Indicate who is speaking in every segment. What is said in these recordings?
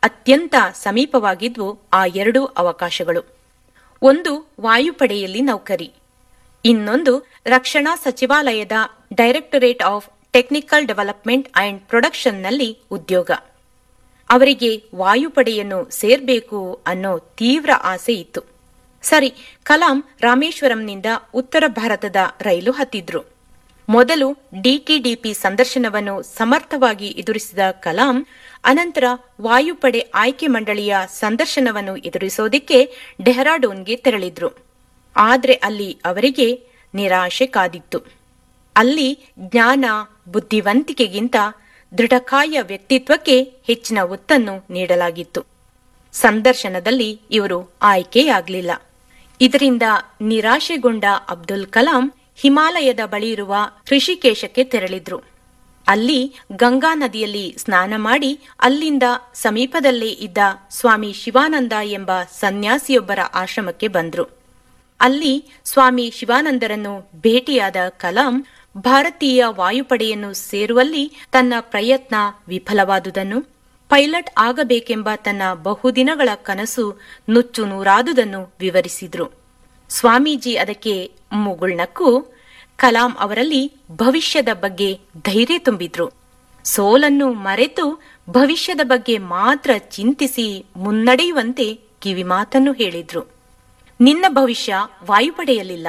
Speaker 1: ಅತ್ಯಂತ ಸಮೀಪವಾಗಿದ್ವು ಆ ಎರಡೂ ಅವಕಾಶಗಳು ಒಂದು ವಾಯುಪಡೆಯಲ್ಲಿ ನೌಕರಿ ಇನ್ನೊಂದು ರಕ್ಷಣಾ ಸಚಿವಾಲಯದ directorate of technical development and ಪ್ರೊಡಕ್ಷನ್ನಲ್ಲಿ ಉದ್ಯೋಗ ಅವರಿಗೆ ವಾಯುಪಡೆಯನ್ನು ಸೇರ್ಬೇಕು ಅನ್ನೋ ತೀವ್ರ ಆಸೆ ಇತ್ತು ಸರಿ ಕಲಾಂ ರಾಮೇಶ್ವರಂನಿಂದ ಉತ್ತರ ಭಾರತದ ರೈಲು ಹತ್ತಿದ್ರು ಮೊದಲು ಡಿಟಿಡಿಪಿ ಸಂದರ್ಶನವನ್ನು ಸಮರ್ಥವಾಗಿ ಎದುರಿಸಿದ ಕಲಾಂ ಅನಂತರ ವಾಯುಪಡೆ ಆಯ್ಕೆ ಮಂಡಳಿಯ ಸಂದರ್ಶನವನ್ನು ಎದುರಿಸೋದಿಕ್ಕೆ ಡೆಹ್ರಾಡೂನ್ಗೆ ತೆರಳಿದ್ರು ಆದ್ರೆ ಅಲ್ಲಿ ಅವರಿಗೆ ನಿರಾಶೆ ಕಾದಿತ್ತು ಅಲ್ಲಿ ಜ್ಞಾನ ಬುದ್ಧಿವಂತಿಕೆಗಿಂತ ದೃಢಕಾಯ ವ್ಯಕ್ತಿತ್ವಕ್ಕೆ ಹೆಚ್ಚಿನ ಒತ್ತನ್ನು ನೀಡಲಾಗಿತ್ತು ಸಂದರ್ಶನದಲ್ಲಿ ಇವರು ಆಯ್ಕೆಯಾಗಲಿಲ್ಲ ಇದರಿಂದ ನಿರಾಶೆಗೊಂಡ ಅಬ್ದುಲ್ ಕಲಾಂ ಹಿಮಾಲಯದ ಬಳಿ ಇರುವ ಋಷಿಕೇಶಕ್ಕೆ ತೆರಳಿದ್ರು ಅಲ್ಲಿ ಗಂಗಾ ನದಿಯಲ್ಲಿ ಸ್ನಾನ ಮಾಡಿ ಅಲ್ಲಿಂದ ಸಮೀಪದಲ್ಲೇ ಇದ್ದ ಸ್ವಾಮಿ ಶಿವಾನಂದ ಎಂಬ ಸನ್ಯಾಸಿಯೊಬ್ಬರ ಆಶ್ರಮಕ್ಕೆ ಬಂದ್ರು ಅಲ್ಲಿ ಸ್ವಾಮಿ ಶಿವಾನಂದರನ್ನು ಭೇಟಿಯಾದ ಕಲಾಂ ಭಾರತೀಯ ವಾಯುಪಡೆಯನ್ನು ಸೇರುವಲ್ಲಿ ತನ್ನ ಪ್ರಯತ್ನ ವಿಫಲವಾದುದನ್ನು ಪೈಲಟ್ ಆಗಬೇಕೆಂಬ ತನ್ನ ಬಹುದಿನಗಳ ಕನಸು ನುಚ್ಚು ನೂರಾದುದನ್ನು ವಿವರಿಸಿದ್ರು ಸ್ವಾಮೀಜಿ ಅದಕ್ಕೆ ಮುಗುಳ್ನಕ್ಕೂ ಕಲಾಂ ಅವರಲ್ಲಿ ಭವಿಷ್ಯದ ಬಗ್ಗೆ ಧೈರ್ಯ ತುಂಬಿದ್ರು ಸೋಲನ್ನು ಮರೆತು ಭವಿಷ್ಯದ ಬಗ್ಗೆ ಮಾತ್ರ ಚಿಂತಿಸಿ ಮುನ್ನಡೆಯುವಂತೆ ಕಿವಿಮಾತನ್ನು ಹೇಳಿದ್ರು ನಿನ್ನ ಭವಿಷ್ಯ ವಾಯುಪಡೆಯಲ್ಲಿಲ್ಲ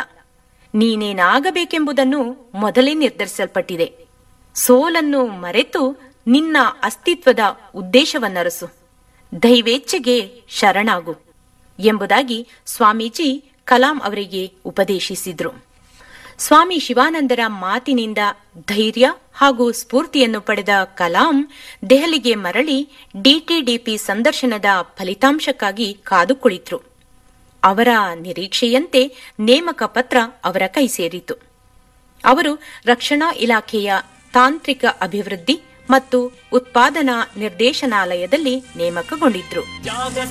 Speaker 1: ನೀನೇನಾಗಬೇಕೆಂಬುದನ್ನು ಮೊದಲೇ ನಿರ್ಧರಿಸಲ್ಪಟ್ಟಿದೆ ಸೋಲನ್ನು ಮರೆತು ನಿನ್ನ ಅಸ್ತಿತ್ವದ ಉದ್ದೇಶವನ್ನರಸು ದೈವೇಚ್ಛೆಗೆ ಶರಣಾಗು ಎಂಬುದಾಗಿ ಸ್ವಾಮೀಜಿ ಕಲಾಂ ಅವರಿಗೆ ಉಪದೇಶಿಸಿದ್ರು ಸ್ವಾಮಿ ಶಿವಾನಂದರ ಮಾತಿನಿಂದ ಧೈರ್ಯ ಹಾಗೂ ಸ್ಫೂರ್ತಿಯನ್ನು ಪಡೆದ ಕಲಾಂ ದೆಹಲಿಗೆ ಮರಳಿ ಡಿಟಿಡಿಪಿ ಸಂದರ್ಶನದ ಫಲಿತಾಂಶಕ್ಕಾಗಿ ಕಾದು ಕುಳಿತರು ಅವರ ನಿರೀಕ್ಷೆಯಂತೆ ನೇಮಕ ಪತ್ರ ಅವರ ಕೈ ಸೇರಿತು ಅವರು ರಕ್ಷಣಾ ಇಲಾಖೆಯ ತಾಂತ್ರಿಕ ಅಭಿವೃದ್ಧಿ ಮತ್ತು ಉತ್ಪಾದನಾ ನಿರ್ದೇಶನಾಲಯದಲ್ಲಿ ನೇಮಕಗೊಂಡಿದ್ರು
Speaker 2: ತ್ಯಾಗ